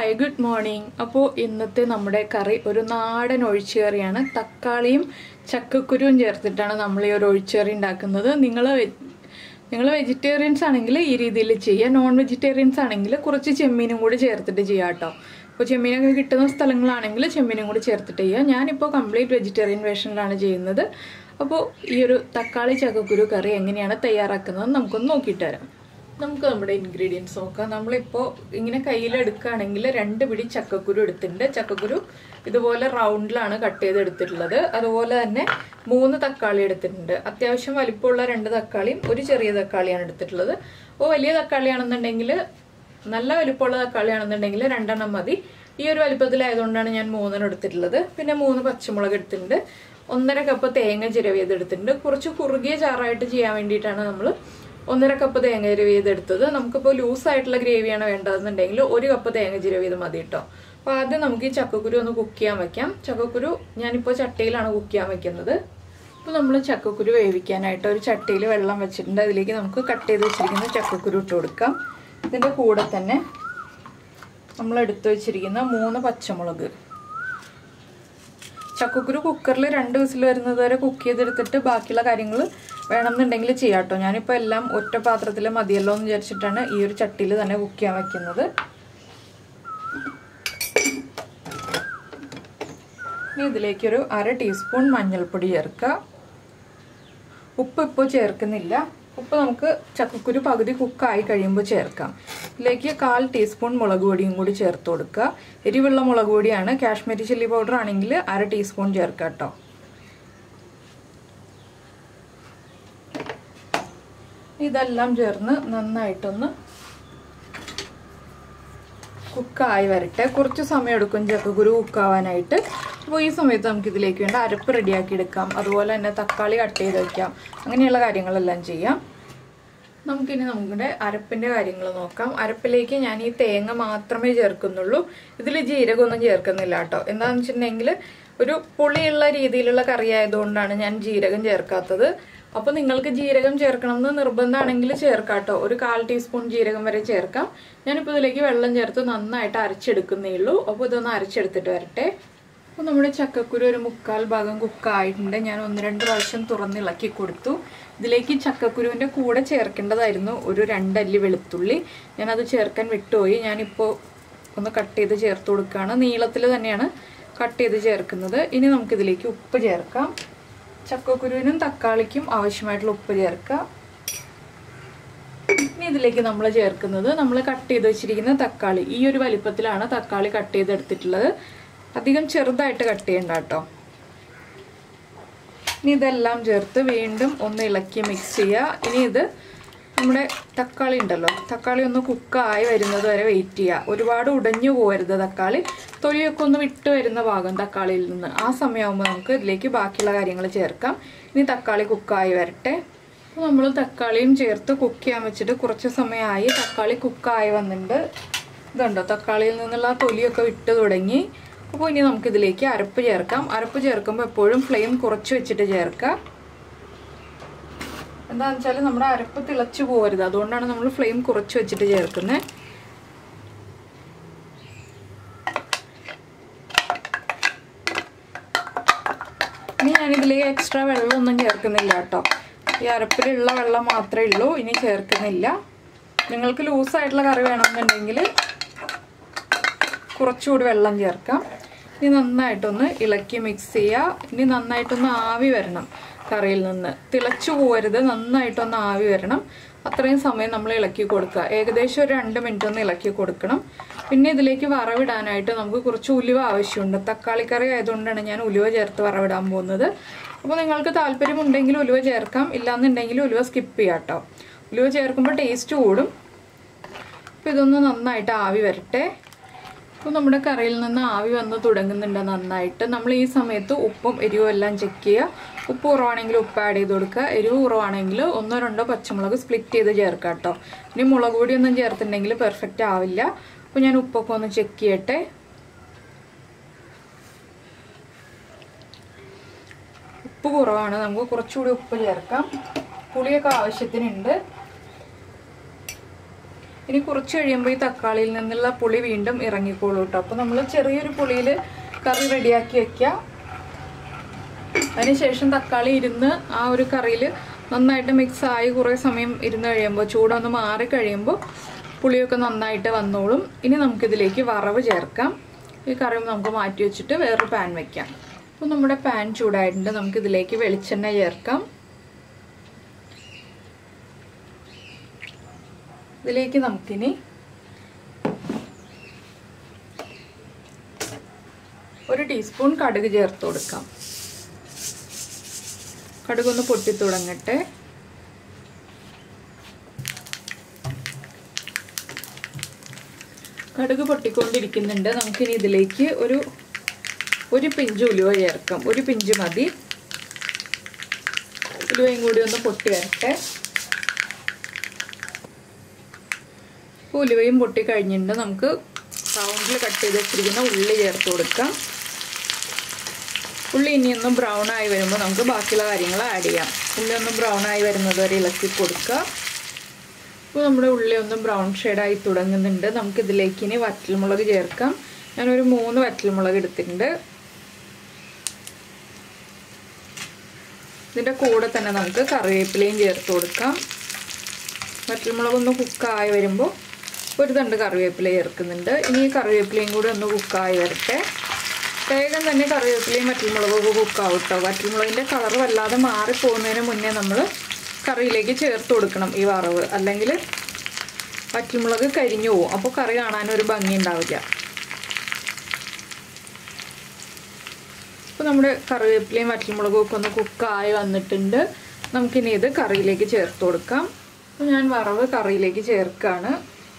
hi good morning അപ്പോൾ ഇന്നത്തെ നമ്മുടെ കറി ഒരു നാടൻ ഒഴിച്ചുകറിയാണ് തക്കാളിയും ചക്കക്കുരുവും ചേർത്തിട്ടാണ് നമ്മൾ ഈ ഒരു ഒഴിച്ചുകറി ഉണ്ടാക്കുന്നത് നിങ്ങൾ നിങ്ങൾ വെജിറ്റേറിയൻസ് ആണെങ്കിൽ ഈ രീതിയിൽ ചെയ്യുക നോൺ വെജിറ്റേറിയൻസ് ആണെങ്കിൽ കുറച്ച് ചെമ്മീനും കൂടി ചേർത്തിട്ട് ചെയ്യാം കേട്ടോ അപ്പോൾ ചെമ്മീനൊക്കെ കിട്ടുന്ന സ്ഥലങ്ങളാണെങ്കിൽ ചെമ്മീനും കൂടി ചേർത്തിട്ട് ചെയ്യുക ഞാനിപ്പോൾ കംപ്ലീറ്റ് വെജിറ്റേറിയൻ വേഷനിലാണ് ചെയ്യുന്നത് അപ്പോൾ ഈ ഒരു തക്കാളി ചക്കക്കുരു കറി എങ്ങനെയാണ് തയ്യാറാക്കുന്നത് നമുക്കൊന്ന് നോക്കിയിട്ട് വരാം നമുക്ക് നമ്മുടെ ഇൻഗ്രീഡിയൻസ് നോക്കാം നമ്മളിപ്പോൾ ഇങ്ങനെ കയ്യിലെടുക്കുകയാണെങ്കിൽ രണ്ട് പിടി ചക്കക്കുരു എടുത്തിട്ടുണ്ട് ചക്കക്കുരു ഇതുപോലെ റൗണ്ടിലാണ് കട്ട് ചെയ്ത് എടുത്തിട്ടുള്ളത് അതുപോലെ തന്നെ മൂന്ന് തക്കാളി എടുത്തിട്ടുണ്ട് അത്യാവശ്യം വലിപ്പമുള്ള രണ്ട് തക്കാളിയും ഒരു ചെറിയ തക്കാളിയാണ് എടുത്തിട്ടുള്ളത് അപ്പോൾ വലിയ തക്കാളിയാണെന്നുണ്ടെങ്കിൽ നല്ല വലിപ്പമുള്ള തക്കാളിയാണെന്നുണ്ടെങ്കിൽ രണ്ടെണ്ണം മതി ഈ ഒരു വലിപ്പത്തിലായതുകൊണ്ടാണ് ഞാൻ മൂന്നെണ്ണം എടുത്തിട്ടുള്ളത് പിന്നെ മൂന്ന് പച്ചമുളക് എടുത്തിട്ടുണ്ട് ഒന്നര കപ്പ് തേങ്ങ ചിരവിയത് എടുത്തിട്ടുണ്ട് കുറച്ച് കുറുകിയ ചാറായിട്ട് ചെയ്യാൻ വേണ്ടിയിട്ടാണ് നമ്മൾ ഒന്നര കപ്പ് തേങ്ങ ചിരവിയത് എടുത്തത് നമുക്കിപ്പോൾ ലൂസ് ആയിട്ടുള്ള ഗ്രേവിയാണ് വേണ്ടതെന്നുണ്ടെങ്കിൽ ഒരു കപ്പ് തേങ്ങ ചിരവിയത് മതി കേട്ടോ അപ്പോൾ ആദ്യം നമുക്ക് ഈ ചക്കക്കുരു ഒന്ന് കുക്ക് ചെയ്യാൻ വെക്കാം ചക്കക്കുരു ഞാനിപ്പോൾ ചട്ടിയിലാണ് കുക്ക് ചെയ്യാൻ വെക്കുന്നത് അപ്പോൾ നമ്മൾ ചക്കക്കുരു വേവിക്കാനായിട്ട് ഒരു ചട്ടിയിൽ വെള്ളം വെച്ചിട്ടുണ്ട് അതിലേക്ക് നമുക്ക് കട്ട് ചെയ്ത് വെച്ചിരിക്കുന്ന ചക്കക്കുരു ഇട്ട് കൊടുക്കാം ഇതിൻ്റെ കൂടെ തന്നെ നമ്മൾ എടുത്തു വെച്ചിരിക്കുന്ന മൂന്ന് പച്ചമുളക് ചക്കക്കുരു കുക്കറിൽ രണ്ട് വിസിൽ വരുന്നത് വരെ കുക്ക് ചെയ്തെടുത്തിട്ട് ബാക്കിയുള്ള കാര്യങ്ങൾ വേണമെന്നുണ്ടെങ്കിൽ ചെയ്യാം കേട്ടോ ഞാനിപ്പോൾ എല്ലാം ഒറ്റ പാത്രത്തിൽ മതിയല്ലോ എന്ന് വിചാരിച്ചിട്ടാണ് ഈ ഒരു ചട്ടിയിൽ തന്നെ കുക്ക് ചെയ്യാൻ വെക്കുന്നത് ഇനി ഇതിലേക്കൊരു അര ടീസ്പൂൺ മഞ്ഞൾപ്പൊടി ചേർക്കുക ഉപ്പ് ഇപ്പോൾ ചേർക്കുന്നില്ല ഉപ്പ് നമുക്ക് ചക്കക്കുരു പകുതി കുക്കായി കഴിയുമ്പോൾ ചേർക്കാം ഇതിലേക്ക് കാൽ ടീസ്പൂൺ മുളക് പൊടിയും കൂടി ചേർത്ത് കൊടുക്കുക എരിവുള്ള മുളക് പൊടിയാണ് കാശ്മീരി ചില്ലി പൗഡർ ആണെങ്കിൽ അര ടീസ്പൂൺ ചേർക്കുക കേട്ടോ ഇതെല്ലാം ചേർന്ന് നന്നായിട്ടൊന്ന് കുക്കായി വരട്ടെ കുറച്ച് സമയം എടുക്കും ചക്കക്കുരു കുക്കാവാനായിട്ട് അപ്പോൾ ഈ സമയത്ത് നമുക്ക് ഇതിലേക്ക് വേണ്ട അരപ്പ് റെഡിയാക്കി എടുക്കാം അതുപോലെ തന്നെ തക്കാളി കട്ട് ചെയ്ത് വയ്ക്കാം അങ്ങനെയുള്ള കാര്യങ്ങളെല്ലാം ചെയ്യാം നമുക്കിനി നമ്മുടെ അരപ്പിൻ്റെ കാര്യങ്ങൾ നോക്കാം അരപ്പിലേക്ക് ഞാൻ ഈ തേങ്ങ മാത്രമേ ചേർക്കുന്നുള്ളൂ ഇതിൽ ജീരകമൊന്നും ചേർക്കുന്നില്ല കേട്ടോ എന്താണെന്ന് വെച്ചിട്ടുണ്ടെങ്കിൽ ഒരു പുളിയുള്ള രീതിയിലുള്ള കറി ആയതുകൊണ്ടാണ് ഞാൻ ജീരകം ചേർക്കാത്തത് അപ്പോൾ നിങ്ങൾക്ക് ജീരകം ചേർക്കണം എന്ന് നിർബന്ധമാണെങ്കിൽ ചേർക്കാം കേട്ടോ ഒരു കാൽ ടീസ്പൂൺ ജീരകം വരെ ചേർക്കാം ഞാനിപ്പോൾ ഇതിലേക്ക് വെള്ളം ചേർത്ത് നന്നായിട്ട് അരച്ചെടുക്കുന്നേ ഉള്ളൂ അപ്പോൾ ഇതൊന്ന് അരച്ചെടുത്തിട്ട് വരട്ടെ അപ്പോൾ നമ്മുടെ ചക്കക്കുരു ഒരു മുക്കാൽ ഭാഗം കുക്കായിട്ടുണ്ട് ഞാൻ ഒന്ന് രണ്ട് പ്രാവശ്യം തുറന്നിളക്കി കൊടുത്തു ഇതിലേക്ക് ചക്കക്കുരുവിൻ്റെ കൂടെ ചേർക്കേണ്ടതായിരുന്നു ഒരു രണ്ടല്ലി വെളുത്തുള്ളി ഞാനത് ചേർക്കാൻ വിട്ടുപോയി ഞാനിപ്പോൾ ഒന്ന് കട്ട് ചെയ്ത് ചേർത്ത് കൊടുക്കുകയാണ് നീളത്തിൽ തന്നെയാണ് കട്ട് ചെയ്ത് ചേർക്കുന്നത് ഇനി നമുക്കിതിലേക്ക് ഉപ്പ് ചേർക്കാം ചക്കക്കുരുവിനും തക്കാളിക്കും ആവശ്യമായിട്ടുള്ള ഉപ്പ് ചേർക്കുക ഇനി ഇതിലേക്ക് നമ്മൾ ചേർക്കുന്നത് നമ്മൾ കട്ട് ചെയ്ത് വെച്ചിരിക്കുന്ന തക്കാളി ഈ ഒരു വലിപ്പത്തിലാണ് തക്കാളി കട്ട് ചെയ്തെടുത്തിട്ടുള്ളത് അധികം ചെറുതായിട്ട് കട്ട് ചെയ്യണ്ട കേട്ടോ ഇനി ഇതെല്ലാം ചേർത്ത് വീണ്ടും ഒന്ന് ഇളക്കി മിക്സ് ചെയ്യുക ഇനി ഇത് നമ്മുടെ തക്കാളി ഉണ്ടല്ലോ തക്കാളി ഒന്ന് കുക്കായി വരുന്നത് വരെ വെയിറ്റ് ചെയ്യുക ഒരുപാട് ഉടഞ്ഞു പോകരുത് തക്കാളി തൊലിയൊക്കെ ഒന്ന് വിട്ട് വരുന്ന ഭാഗം തക്കാളിയിൽ നിന്ന് ആ സമയമാകുമ്പോൾ നമുക്ക് ഇതിലേക്ക് ബാക്കിയുള്ള കാര്യങ്ങൾ ചേർക്കാം ഇനി തക്കാളി കുക്കായി വരട്ടെ അപ്പോൾ നമ്മൾ തക്കാളിയും ചേർത്ത് കുക്ക് ചെയ്യാൻ വെച്ചിട്ട് കുറച്ച് സമയമായി തക്കാളി കുക്കായി വന്നിട്ടുണ്ട് ഇതുണ്ടോ തക്കാളിയിൽ നിന്നുള്ള ആ തൊലിയൊക്കെ വിട്ട് തുടങ്ങി അപ്പോൾ ഇനി നമുക്കിതിലേക്ക് അരപ്പ് ചേർക്കാം അരപ്പ് ചേർക്കുമ്പോൾ എപ്പോഴും ഫ്ലെയിം കുറച്ച് വെച്ചിട്ട് ചേർക്കുക എന്താണെന്ന് വെച്ചാൽ നമ്മുടെ അരപ്പ് തിളച്ചു പോകരുത് അതുകൊണ്ടാണ് നമ്മൾ ഫ്ലെയിം കുറച്ച് വെച്ചിട്ട് ചേർക്കുന്നത് ഇനി ഞാനിതിലേക്ക് എക്സ്ട്രാ വെള്ളമൊന്നും ചേർക്കുന്നില്ല കേട്ടോ ഈ അരപ്പിലുള്ള വെള്ളം മാത്രമേ ഉള്ളൂ ഇനി ചേർക്കുന്നില്ല നിങ്ങൾക്ക് ലൂസായിട്ടുള്ള കറി വേണമെന്നുണ്ടെങ്കിൽ കുറച്ചുകൂടി വെള്ളം ചേർക്കാം ഇനി നന്നായിട്ടൊന്ന് ഇളക്കി മിക്സ് ചെയ്യുക ഇനി നന്നായിട്ടൊന്ന് ആവി വരണം കറിയിൽ നിന്ന് തിളച്ചു പോകരുത് നന്നായിട്ടൊന്ന് ആവി വരണം അത്രയും സമയം നമ്മൾ ഇളക്കി കൊടുക്കുക ഏകദേശം ഒരു രണ്ട് മിനിറ്റ് ഒന്ന് ഇളക്കി കൊടുക്കണം പിന്നെ ഇതിലേക്ക് വറവിടാനായിട്ട് നമുക്ക് കുറച്ച് ഉലുവ ആവശ്യമുണ്ട് തക്കാളിക്കറി ആയതുകൊണ്ടാണ് ഞാൻ ഉലുവ ചേർത്ത് വറവിടാൻ പോകുന്നത് അപ്പോൾ നിങ്ങൾക്ക് താല്പര്യമുണ്ടെങ്കിൽ ഉലുവ ചേർക്കാം ഇല്ലാന്നുണ്ടെങ്കിൽ ഉലുവ സ്കിപ്പ് ചെയ്യാം കേട്ടോ ഉലുവ ചേർക്കുമ്പോൾ ടേസ്റ്റ് കൂടും അപ്പോൾ ഇതൊന്ന് നന്നായിട്ട് ആവി വരട്ടെ അപ്പോൾ നമ്മുടെ കറിയിൽ നിന്ന് ആവി വന്ന് തുടങ്ങുന്നുണ്ട് നന്നായിട്ട് നമ്മൾ ഈ സമയത്ത് ഉപ്പും എരിവും എല്ലാം ചെക്ക് ചെയ്യുക ഉപ്പ് കുറവാണെങ്കിൽ ഉപ്പ് ആഡ് ചെയ്ത് കൊടുക്കുക എരിവ് കുറവാണെങ്കിൽ ഒന്നോ രണ്ടോ പച്ചമുളക് സ്പ്ലിറ്റ് ചെയ്ത് ചേർക്കുക കേട്ടോ ഇനി മുളക് പൊടിയൊന്നും ചേർത്തിട്ടുണ്ടെങ്കിൽ പെർഫെക്റ്റ് ആവില്ല അപ്പോൾ ഞാൻ ഉപ്പൊക്കെ ഒന്ന് ചെക്ക് ചെയ്യട്ടെ ഉപ്പ് കുറവാണ് നമുക്ക് കുറച്ചുകൂടി ഉപ്പ് ചേർക്കാം പുളിയൊക്കെ ആവശ്യത്തിനുണ്ട് ഇനി കുറച്ച് കഴിയുമ്പോൾ ഈ തക്കാളിയിൽ നിന്നുള്ള പുളി വീണ്ടും ഇറങ്ങിക്കോളൂ കേട്ടോ അപ്പോൾ നമ്മൾ ചെറിയൊരു പുളിയിൽ കറി റെഡിയാക്കി വെക്കുക അതിനുശേഷം തക്കാളി ഇരുന്ന് ആ ഒരു കറിയിൽ നന്നായിട്ട് മിക്സ് ആയി കുറേ സമയം ഇരുന്ന് കഴിയുമ്പോൾ ചൂടൊന്ന് മാറി കഴിയുമ്പോൾ പുളിയൊക്കെ നന്നായിട്ട് വന്നോളും ഇനി നമുക്കിതിലേക്ക് വറവ് ചേർക്കാം ഈ കറി നമുക്ക് മാറ്റി വെച്ചിട്ട് വേറൊരു പാൻ വെക്കാം അപ്പോൾ നമ്മുടെ പാൻ ചൂടായിട്ടുണ്ട് നമുക്കിതിലേക്ക് വെളിച്ചെണ്ണ ചേർക്കാം ഇതിലേക്ക് നമുക്കിനി ഒരു ടീസ്പൂൺ കടുക് ചേർത്ത് കൊടുക്കാം കടുകൊന്ന് പൊട്ടി തുടങ്ങട്ടെ കടുക് പൊട്ടിക്കൊണ്ടിരിക്കുന്നുണ്ട് നമുക്കിനി ഇതിലേക്ക് ഒരു ഒരു പിഞ്ച് ഉലുവ ചേർക്കാം ഒരു പിഞ്ച് മതി ഉലുവയും കൂടി ഒന്ന് പൊട്ടി വരട്ടെ ഉലുവയും പൊട്ടി കഴിഞ്ഞിട്ടുണ്ട് നമുക്ക് റൗണ്ടിൽ കട്ട് ചെയ്ത് വെച്ചിരിക്കുന്ന ഉള്ളി ചേർത്ത് കൊടുക്കാം ഉള്ളി ഇനിയൊന്ന് ബ്രൗൺ ആയി വരുമ്പോൾ നമുക്ക് ബാക്കിയുള്ള കാര്യങ്ങൾ ആഡ് ചെയ്യാം ഉള്ളി ഒന്ന് ബ്രൗൺ ആയി വരുന്നത് വരെ ഇളക്കി കൊടുക്കുക അപ്പോൾ നമ്മുടെ ഉള്ളി ഒന്ന് ബ്രൗൺ ഷെയ്ഡായി തുടങ്ങുന്നുണ്ട് നമുക്ക് ഇതിലേക്ക് ഇനി വറ്റൽമുളക് ചേർക്കാം ഞാനൊരു മൂന്ന് വറ്റൽമുളക് എടുത്തിട്ടുണ്ട് ഇതിൻ്റെ കൂടെ തന്നെ നമുക്ക് കറിവേപ്പിലയും ചേർത്ത് കൊടുക്കാം വറ്റൽമുളക് ഒന്ന് കുക്കായി വരുമ്പോൾ ഒരു തണ്ട് കറിവേപ്പില ചേർക്കുന്നുണ്ട് ഇനി ഈ കറിവേപ്പിലയും കൂടി ഒന്ന് കുക്കായി വരട്ടെ വേഗം തന്നെ കറിവേപ്പിലയും വറ്റൽമുളകൊക്കെ കുക്കാവും കേട്ടോ വറ്റൽമുളകിൻ്റെ കളർ വല്ലാതെ മാറിപ്പോകുന്നതിന് മുന്നേ നമ്മൾ കറിയിലേക്ക് ചേർത്ത് കൊടുക്കണം ഈ വറവ് അല്ലെങ്കിൽ വറ്റൽമുളക് കരിഞ്ഞു പോകും അപ്പോൾ കറി കാണാനൊരു ഭംഗി ഉണ്ടാവില്ല അപ്പോൾ നമ്മുടെ കറിവേപ്പിലയും വറ്റൽമുളകും ഒക്കെ ഒന്ന് കുക്കായി വന്നിട്ടുണ്ട് നമുക്കിനി ഇത് കറിയിലേക്ക് ചേർത്ത് കൊടുക്കാം അപ്പോൾ ഞാൻ വറവ് കറിയിലേക്ക് ചേർക്കുകയാണ്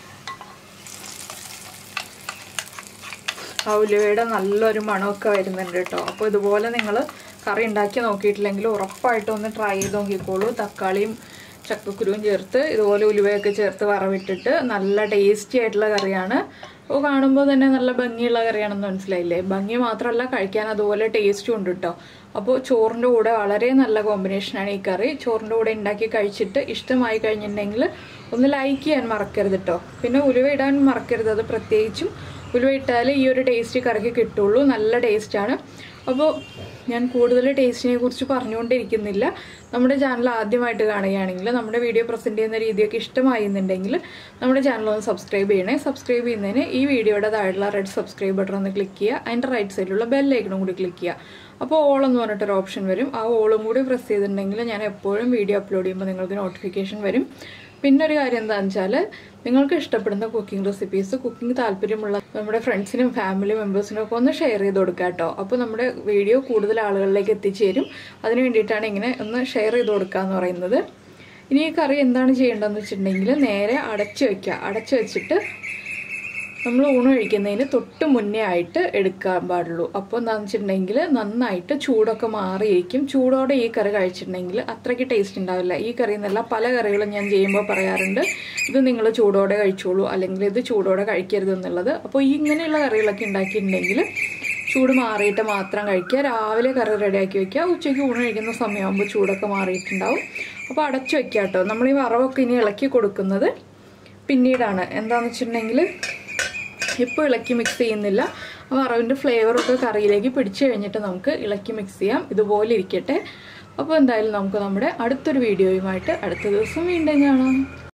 ആ ഉലുവയുടെ നല്ലൊരു മണമൊക്കെ വരുന്നുണ്ട് കേട്ടോ അപ്പോൾ ഇതുപോലെ നിങ്ങൾ കറി ഉണ്ടാക്കി നോക്കിയിട്ടില്ലെങ്കിൽ ഉറപ്പായിട്ടും ഒന്ന് ട്രൈ ചെയ്ത് നോക്കിക്കോളൂ തക്കാളിയും ചക്കക്കുരുവും ചേർത്ത് ഇതുപോലെ ഉലുവയൊക്കെ ചേർത്ത് വറവിട്ടിട്ട് നല്ല ടേസ്റ്റി ആയിട്ടുള്ള കറിയാണ് അപ്പോൾ കാണുമ്പോൾ തന്നെ നല്ല ഭംഗിയുള്ള കറിയാണെന്ന് മനസ്സിലായില്ലേ ഭംഗി മാത്രമല്ല കഴിക്കാൻ അതുപോലെ ടേസ്റ്റും ഉണ്ട് കേട്ടോ അപ്പോൾ ചോറിൻ്റെ കൂടെ വളരെ നല്ല കോമ്പിനേഷനാണ് ഈ കറി ചോറിൻ്റെ കൂടെ ഉണ്ടാക്കി കഴിച്ചിട്ട് ഇഷ്ടമായി കഴിഞ്ഞിട്ടുണ്ടെങ്കിൽ ഒന്ന് ലൈക്ക് ചെയ്യാൻ മറക്കരുത് കേട്ടോ പിന്നെ ഉലുവ ഇടാൻ മറക്കരുത് അത് പ്രത്യേകിച്ചും ഉലുവ ഇട്ടാൽ ഈ ഒരു ടേസ്റ്റ് കറിക്ക് കിട്ടുള്ളൂ നല്ല ടേസ്റ്റാണ് അപ്പോൾ ഞാൻ കൂടുതൽ ടേസ്റ്റിനെ കുറിച്ച് പറഞ്ഞുകൊണ്ടിരിക്കുന്നില്ല നമ്മുടെ ചാനൽ ആദ്യമായിട്ട് കാണുകയാണെങ്കിൽ നമ്മുടെ വീഡിയോ പ്രസൻറ്റ് ചെയ്യുന്ന രീതിയൊക്കെ ഇഷ്ടമായിരുന്നുണ്ടെങ്കിൽ നമ്മുടെ ചാനൽ ഒന്ന് സബ്സ്ക്രൈബ് ചെയ്യണേ സബ്സ്ക്രൈബ് ചെയ്യുന്നതിന് ഈ വീഡിയോയുടെ താഴെയുള്ള റെഡ് സബ്സ്ക്രൈബ് ബട്ടൺ ഒന്ന് ക്ലിക്ക് ചെയ്യുക അതിൻ്റെ റൈറ്റ് സൈഡിലുള്ള ബെല്ലൈക്കണും കൂടി ക്ലിക്ക് ചെയ്യുക അപ്പോൾ ഓൾ എന്ന് പറഞ്ഞിട്ടൊരു ഓപ്ഷൻ വരും ആ ഓളും കൂടി പ്രസ് ചെയ്തിട്ടുണ്ടെങ്കിൽ ഞാൻ എപ്പോഴും വീഡിയോ അപ്ലോഡ് ചെയ്യുമ്പോൾ നിങ്ങൾക്ക് നോട്ടിഫിക്കേഷൻ വരും പിന്നെ ഒരു കാര്യം എന്താണെന്ന് വെച്ചാൽ നിങ്ങൾക്ക് ഇഷ്ടപ്പെടുന്ന കുക്കിംഗ് റെസിപ്പീസ് കുക്കിംഗ് താല്പര്യമുള്ള നമ്മുടെ ഫ്രണ്ട്സിനും ഫാമിലി മെമ്പേഴ്സിനും ഒക്കെ ഒന്ന് ഷെയർ ചെയ്ത് കൊടുക്കുക കേട്ടോ അപ്പോൾ നമ്മുടെ വീഡിയോ കൂടുതൽ ആളുകളിലേക്ക് എത്തിച്ചേരും അതിന് വേണ്ടിയിട്ടാണ് ഇങ്ങനെ ഒന്ന് ഷെയർ ചെയ്ത് കൊടുക്കുക എന്ന് പറയുന്നത് ഇനി ഈ കറി എന്താണ് ചെയ്യേണ്ടതെന്ന് വെച്ചിട്ടുണ്ടെങ്കിൽ നേരെ അടച്ചു വെക്കുക അടച്ചു വെച്ചിട്ട് നമ്മൾ ഊണ് കഴിക്കുന്നതിന് തൊട്ട് മുന്നേ ആയിട്ട് എടുക്കാൻ പാടുള്ളൂ അപ്പോൾ എന്താണെന്ന് വെച്ചിട്ടുണ്ടെങ്കിൽ നന്നായിട്ട് ചൂടൊക്കെ മാറിയിരിക്കും ചൂടോടെ ഈ കറി കഴിച്ചിട്ടുണ്ടെങ്കിൽ അത്രയ്ക്ക് ടേസ്റ്റ് ഉണ്ടാവില്ല ഈ കറി എന്നല്ല പല കറികളും ഞാൻ ചെയ്യുമ്പോൾ പറയാറുണ്ട് ഇത് നിങ്ങൾ ചൂടോടെ കഴിച്ചോളൂ അല്ലെങ്കിൽ ഇത് ചൂടോടെ കഴിക്കരുത് എന്നുള്ളത് അപ്പോൾ ഈ ഇങ്ങനെയുള്ള കറികളൊക്കെ ഉണ്ടാക്കിയിട്ടുണ്ടെങ്കിൽ ചൂട് മാറിയിട്ട് മാത്രം കഴിക്കുക രാവിലെ കറി റെഡിയാക്കി വെക്കുക ഉച്ചയ്ക്ക് ഊണ് കഴിക്കുന്ന സമയമാകുമ്പോൾ ചൂടൊക്കെ മാറിയിട്ടുണ്ടാവും അപ്പോൾ അടച്ചു വെക്കുക കേട്ടോ നമ്മൾ ഈ വറവൊക്കെ ഇനി ഇളക്കി കൊടുക്കുന്നത് പിന്നീടാണ് എന്താണെന്ന് വെച്ചിട്ടുണ്ടെങ്കിൽ ഇപ്പോൾ ഇളക്കി മിക്സ് ചെയ്യുന്നില്ല ആ വറവിൻ്റെ ഫ്ലേവറൊക്കെ കറിയിലേക്ക് പിടിച്ചു കഴിഞ്ഞിട്ട് നമുക്ക് ഇളക്കി മിക്സ് ചെയ്യാം ഇതുപോലെ ഇരിക്കട്ടെ അപ്പോൾ എന്തായാലും നമുക്ക് നമ്മുടെ അടുത്തൊരു വീഡിയോയുമായിട്ട് അടുത്ത ദിവസം വീണ്ടും കാണാം